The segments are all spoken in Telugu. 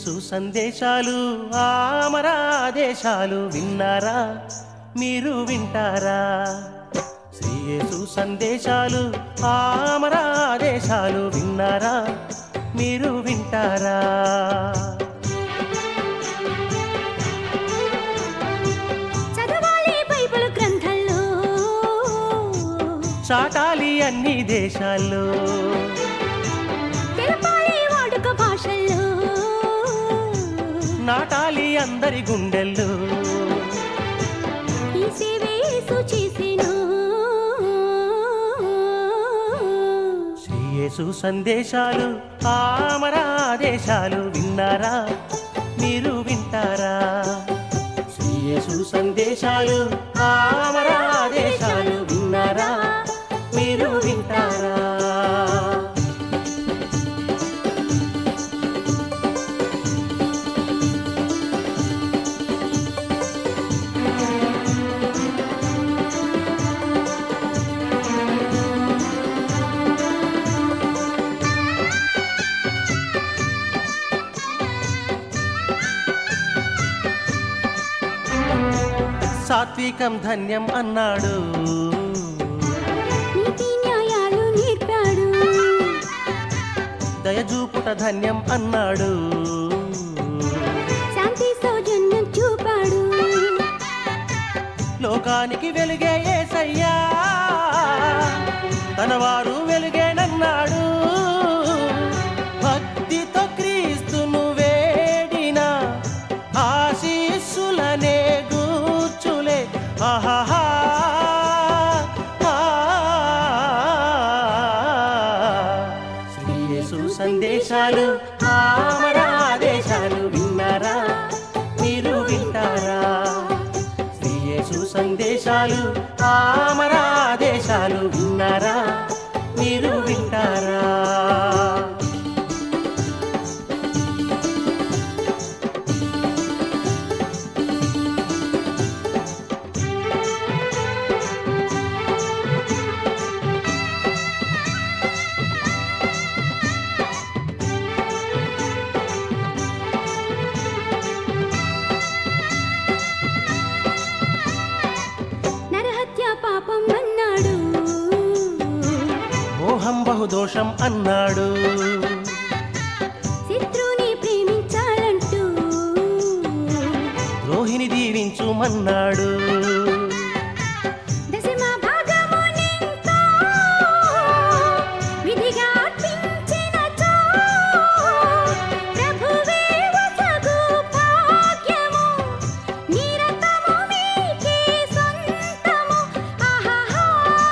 యేసు సందేశాలు ఆమరాదేశాలు విన్నారా మీరు వింటారా శ్రీ యేసు సందేశాలు ఆమరాదేశాలు విన్నారా మీరు వింటారా చదవాలి బైబిల్ గ్రంథంలో చాటాలి అన్ని దేశాల్లో తెలపాలి వాడుక భాషల్లో నాటాలి అందరి గుండెల్లో ఈ సేవే యేసు చేసెను శ్రీ యేసు సందేశాలు ఆమరాదేశాలు విన్నారా మీరు వింటారా శ్రీ యేసు సందేశాలు ఆమరాదేశాలు విన్నారా మీరు వింటారా సాత్వికం ధన్యం అన్నాడు నీతి న్యాయాలు నేర్పాడు దయజూపుట ధన్యం అన్నాడు శాంతి సౌజన్యం చూపాడు లోకానికి వెలుగే ఏసయ్యా తన వారు వెలుగేనన్నాడు భక్తితో క్రీస్తును వేడిన ఆశీస్సులనే గూర్చులే ఆహాహా ఆ. శ్రీ యేసు సందేశాలు ఆమరాదేశాలు విన్నారా మీరు వింటారా శ్రీ యేసు సందేశాలు ఆమరాదేశాలు విన్నారా మీరు వింటారా నరహత్య పాపం అన్నాడు మోహం బహుదోషం అన్నాడు శత్రువుని ప్రేమించాలంటూ ద్రోహిని దీవించుమన్నాడు దశమ భాగము నింతో విధిగా అర్పించినచో ప్రభువే వసగు భాగ్యము నిరతము మీకే సొంతము ఆహాహా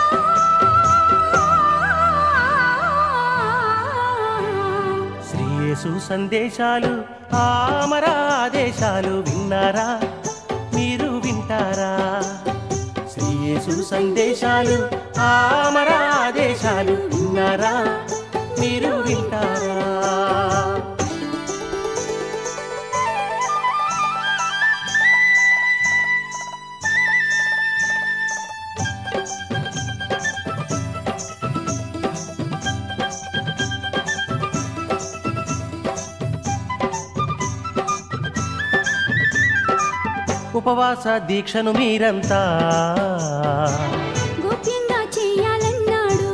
శ్రీ యేసు సందేశాలు ఆమరాదేశాలు విన్నారా మీరు వింటారా శ్రీ యేసు సందేశాలు ఆమరాదేశాలు విన్నారా మీరు వింటారా ఉపవాస దీక్షను మీరంతా గోప్యంగా చేయాలన్నాడు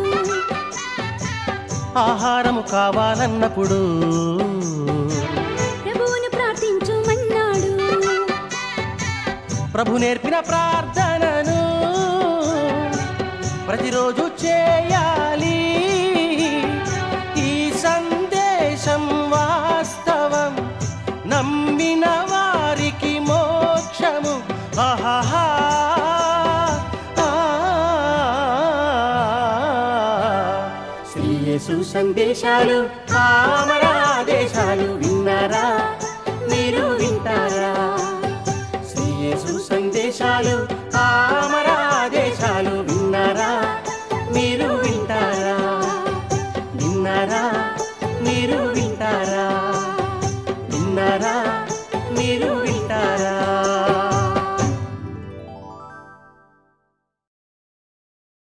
ఆహారము కావాలన్నప్పుడు ప్రభువును ప్రార్థించుమన్నాడు ప్రభు నేర్పిన ప్రార్థనను ప్రతిరోజు చేయాలి ఈ సందేశం వాస్తవం నమ్మిన వారికి మోక్షము ఆహాహా ఆ. శ్రీ యేసు సందేశాలు ఆమరాదేశాలు విన్నారా మీరు వింటారా శ్రీ యేసు సందేశాలు